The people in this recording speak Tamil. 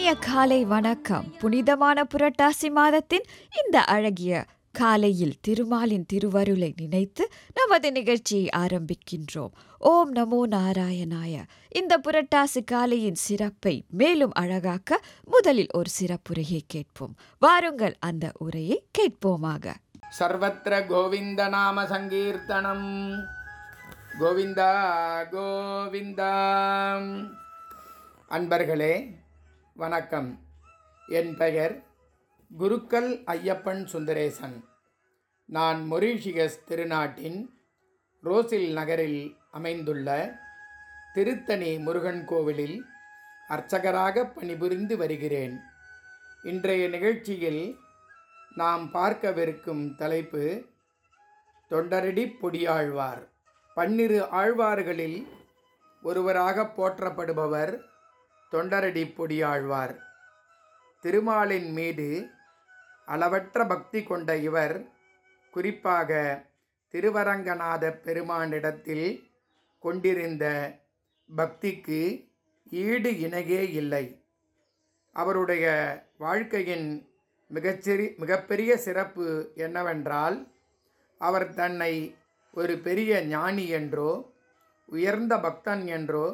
இனிய காலை வணக்கம் புனிதமான புரட்டாசி மாதத்தின் இந்த அழகிய காலையில் திருமாலின் திருவருளை நினைத்து நமது நிகழ்ச்சியை ஆரம்பிக்கின்றோம் ஓம் நமோ நாராயணாய இந்த புரட்டாசி காலையின் சிறப்பை மேலும் அழகாக்க முதலில் ஒரு சிறப்புரையை கேட்போம் வாருங்கள் அந்த உரையை கேட்போமாக சர்வத்திர கோவிந்த நாம சங்கீர்த்தனம் கோவிந்தா கோவிந்தா அன்பர்களே வணக்கம் என் பெயர் குருக்கள் ஐயப்பன் சுந்தரேசன் நான் மொரீஷியஸ் திருநாட்டின் ரோசில் நகரில் அமைந்துள்ள திருத்தணி முருகன் கோவிலில் அர்ச்சகராக பணிபுரிந்து வருகிறேன் இன்றைய நிகழ்ச்சியில் நாம் பார்க்கவிருக்கும் தலைப்பு தொண்டரடி பொடியாழ்வார் பன்னிரு ஆழ்வார்களில் ஒருவராக போற்றப்படுபவர் தொண்டரடி பொடியாழ்வார் திருமாலின் மீது அளவற்ற பக்தி கொண்ட இவர் குறிப்பாக திருவரங்கநாத பெருமானிடத்தில் கொண்டிருந்த பக்திக்கு ஈடு இணையே இல்லை அவருடைய வாழ்க்கையின் மிகச்சிறி மிகப்பெரிய சிறப்பு என்னவென்றால் அவர் தன்னை ஒரு பெரிய ஞானி என்றோ உயர்ந்த பக்தன் என்றோ